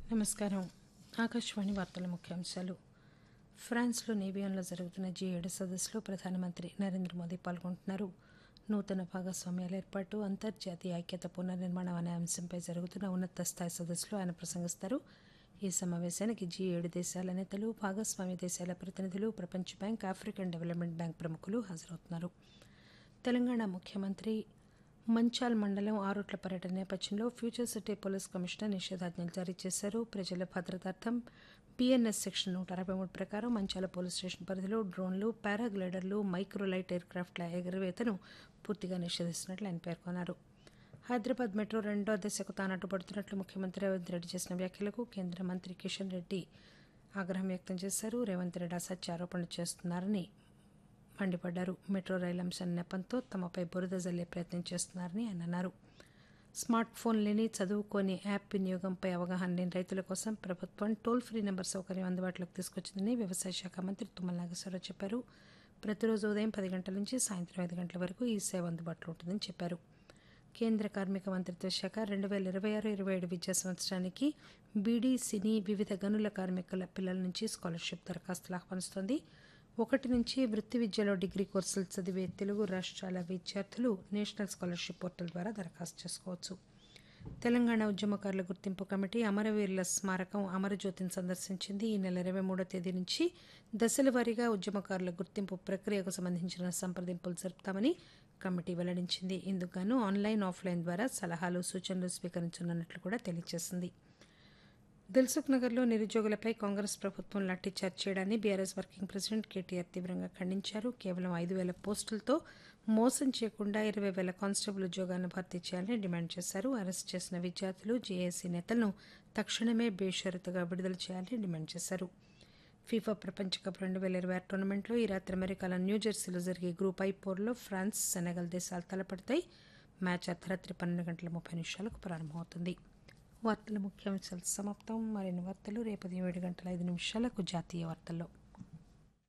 నమస్కారం ఆకాశవాణి వార్తల ముఖ్యాంశాలు ఫ్రాన్స్లో నేబియాన్లో జరుగుతున్న జీ ఏడు సదస్సులో ప్రధానమంత్రి నరేంద్ర మోదీ పాల్గొంటున్నారు నూతన భాగస్వామ్యాల ఏర్పాటు అంతర్జాతీయ ఐక్యత పునర్నిర్మాణం అనే అంశంపై జరుగుతున్న ఉన్నత స్థాయి సదస్సులో ఆయన ప్రసంగిస్తారు ఈ సమావేశానికి జీ ఏడు దేశాల నేతలు భాగస్వామ్య దేశాల ప్రతినిధులు ప్రపంచ బ్యాంక్ ఆఫ్రికన్ డెవలప్మెంట్ బ్యాంక్ ప్రముఖులు హాజరవుతున్నారు తెలంగాణ ముఖ్యమంత్రి మంచాల్ మండలం ఆరుట్ల పర్యటన నేపథ్యంలో ఫ్యూచర్ సిటీ పోలీస్ కమిషనర్ నిషేధాజ్ఞలు జారీ చేశారు ప్రజల భద్రతార్థం పిఎన్ఎస్ సెక్షన్ నూట అరవై మూడు ప్రకారం మంచాల పోలీస్ స్టేషన్ పరిధిలో డ్రోన్లు పారాగ్లైడర్లు మైక్రోలైట్ ఎయిర్ క్రాఫ్ట్ల ఎగురవేతను పూర్తిగా నిషేధిస్తున్నట్లు ఆయన పేర్కొన్నారు హైదరాబాద్ మెట్రో రెండో దశకు తాను అడ్డుపడుతున్నట్లు ముఖ్యమంత్రి రేవంత్ రెడ్డి చేసిన వ్యాఖ్యలకు కేంద్ర మంత్రి కిషన్ రెడ్డి ఆగ్రహం వ్యక్తం చేశారు రేవంత్ రెడ్డి అసత్య ఆరోపణలు చేస్తున్నారని మండిపడ్డారు మెట్రో రైలు అంశం నెపంతో తమపై బురద జల్లే ప్రయత్నం చేస్తున్నారని ఆయన అన్నారు స్మార్ట్ ఫోన్ లేని చదువుకోని యాప్ వినియోగంపై అవగాహన లేని రైతుల కోసం ప్రభుత్వం టోల్ ఫ్రీ నెంబర్ సౌకర్యం అందుబాటులోకి తీసుకొచ్చిందని వ్యవసాయ శాఖ మంత్రి తుమ్మల నాగేశ్వరరావు చెప్పారు ప్రతిరోజు ఉదయం పది గంటల నుంచి సాయంత్రం ఐదు గంటల వరకు ఈ సేవ అందుబాటులో ఉంటుందని చెప్పారు కేంద్ర కార్మిక మంత్రిత్వ శాఖ రెండు వేల ఇరవై ఆరు ఇరవై ఏడు విద్యా సంవత్సరానికి బీడీ సినీ వివిధ గనుల కార్మికుల పిల్లల నుంచి స్కాలర్షిప్ దరఖాస్తులు ఆహ్వానిస్తోంది ఒకటి నుంచి వృత్తి విద్యలో డిగ్రీ కోర్సులు చదివే తెలుగు రాష్ట్రాల విద్యార్థులు నేషనల్ స్కాలర్షిప్ పోర్టల్ ద్వారా దరఖాస్తు చేసుకోవచ్చు తెలంగాణ ఉద్యమకారుల గుర్తింపు కమిటీ అమరవీరుల స్మారకం అమరజ్యోతిని సందర్శించింది ఈ నెల ఇరవై మూడో తేదీ నుంచి దశల వారీగా ఉద్యమకారుల గుర్తింపు ప్రక్రియకు సంబంధించిన సంప్రదింపులు జరుపుతామని కమిటీ వెల్లడించింది ఇందుకుగాను ఆన్లైన్ ఆఫ్లైన్ ద్వారా సలహాలు సూచనలు స్వీకరించనున్నట్లు కూడా తెలియజేసింది దిల్సుఖ్ నగర్లో నిరుద్యోగులపై కాంగ్రెస్ ప్రభుత్వం లాఠీచార్జ్ చేయడాన్ని బీఆర్ఎస్ వర్కింగ్ ప్రెసిడెంట్ కేటీఆర్ తీవ్రంగా ఖండించారు కేవలం ఐదు వేల పోస్టులతో మోసం చేయకుండా ఇరవై వేల కానిస్టేబుల్ ఉద్యోగాలను భర్తీ చేయాలని డిమాండ్ చేశారు అరెస్ట్ చేసిన విద్యార్థులు జేఏసీ నేతలను తక్షణమే బేషరతుగా విడుదల చేయాలని డిమాండ్ చేశారు ఫీఫా ప్రపంచ కప్ రెండు వేల ఇరవై ఆరు టోర్నమెంట్లో ఈ రాత్రి అమెరికాలో న్యూజెర్సీలో జరిగే గ్రూప్ ఐ పోర్లో ఫ్రాన్స్ సెనగల్ దేశాలు తలపడతాయి మ్యాచ్ అర్ధరాత్రి పన్నెండు గంటల ముప్పై నిమిషాలకు ప్రారంభమవుతుంది వార్తల ముఖ్యాంశాలు సమాప్తం మరిన్ని వార్తలు రేపు ఉదయం ఏడు గంటల ఐదు నిమిషాలకు జాతీయ వార్తల్లో